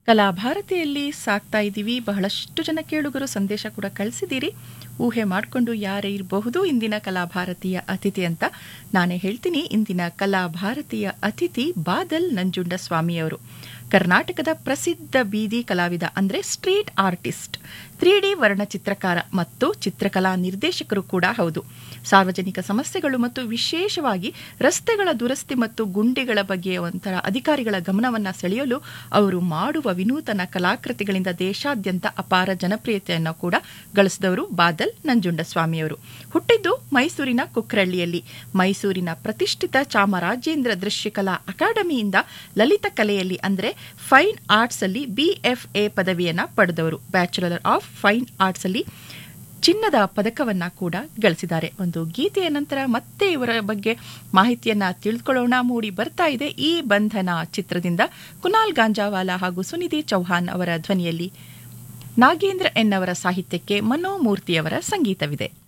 ಕಲಾಭಾರತಿಯಲ್ಲಿ ಸಾಕ್ತಾ ಇದ್ದೀವಿ ಬಹಳಷ್ಟು ಜನ ಕೇಳುಗರು ಸಂದೇಶ ಕೂಡ ಕಳಿಸಿದ್ದೀರಿ ಊಹೆ ಮಾಡಿಕೊಂಡು ಯಾರೇ ಇರಬಹುದು ಇಂದಿನ ಕಲಾಭಾರತೀಯ ಅತಿಥಿ ಅಂತ ನಾನೇ ಹೇಳ್ತೀನಿ ಇಂದಿನ ಕಲಾಭಾರತೀಯ ಅತಿಥಿ ಬಾದಲ್ ನಂಜುಂಡ ಸ್ವಾಮಿಯವರು ಕರ್ನಾಟಕದ ಪ್ರಸಿದ್ಧ ಬೀದಿ ಕಲಾವಿದ ಅಂದರೆ ಸ್ಟ್ರೀಟ್ ಆರ್ಟಿಸ್ಟ್ ತ್ರೀ ಡಿ ವರ್ಣಚಿತ್ರಕಾರ ಮತ್ತು ಚಿತ್ರಕಲಾ ನಿರ್ದೇಶಕರು ಕೂಡ ಹೌದು ಸಾರ್ವಜನಿಕ ಸಮಸ್ಯೆಗಳು ಮತ್ತು ವಿಶೇಷವಾಗಿ ರಸ್ತೆಗಳ ದುರಸ್ತಿ ಮತ್ತು ಗುಂಡಿಗಳ ಬಗ್ಗೆ ಒಂಥರ ಅಧಿಕಾರಿಗಳ ಗಮನವನ್ನು ಸೆಳೆಯಲು ಅವರು ಮಾಡುವ ವಿನೂತನ ಕಲಾಕೃತಿಗಳಿಂದ ದೇಶಾದ್ಯಂತ ಅಪಾರ ಜನಪ್ರಿಯತೆಯನ್ನು ಕೂಡ ಗಳಿಸಿದವರು ಬಾದಲ್ ನಂಜುಂಡಸ್ವಾಮಿಯವರು ಹುಟ್ಟಿದ್ದು ಮೈಸೂರಿನ ಕುಕ್ರಳ್ಳಿಯಲ್ಲಿ ಮೈಸೂರಿನ ಪ್ರತಿಷ್ಠಿತ ಚಾಮರಾಜೇಂದ್ರ ದೃಶ್ಯಕಲಾ ಅಕಾಡೆಮಿಯಿಂದ ಲಲಿತ ಕಲೆಯಲ್ಲಿ ಅಂದರೆ ಫೈನ್ ಆರ್ಟ್ಸ್ ಅಲ್ಲಿ ಬಿಎಫ್ಎ ಪದವಿಯನ್ನ ಪಡೆದವರು ಬ್ಯಾಚುಲರ್ ಆಫ್ ಫೈನ್ ಆರ್ಟ್ಸ್ ಅಲ್ಲಿ ಚಿನ್ನದ ಪದಕವನ್ನ ಕೂಡ ಗಳಿಸಿದ್ದಾರೆ ಒಂದು ಗೀತೆಯ ನಂತರ ಮತ್ತೆ ಇವರ ಬಗ್ಗೆ ಮಾಹಿತಿಯನ್ನ ತಿಳ್ಕೊಳ್ಳೋಣ ಮೂಡಿ ಬರ್ತಾ ಇದೆ ಈ ಬಂಧನ ಚಿತ್ರದಿಂದ ಕುನಾಲ್ ಗಾಂಜಾವಾಲಾ ಹಾಗೂ ಸುನಿಧಿ ಚೌಹಾನ್ ಅವರ ಧ್ವನಿಯಲ್ಲಿ ನಾಗೇಂದ್ರ ಎನ್ ಅವರ ಸಾಹಿತ್ಯಕ್ಕೆ ಮನೋಮೂರ್ತಿಯವರ ಸಂಗೀತವಿದೆ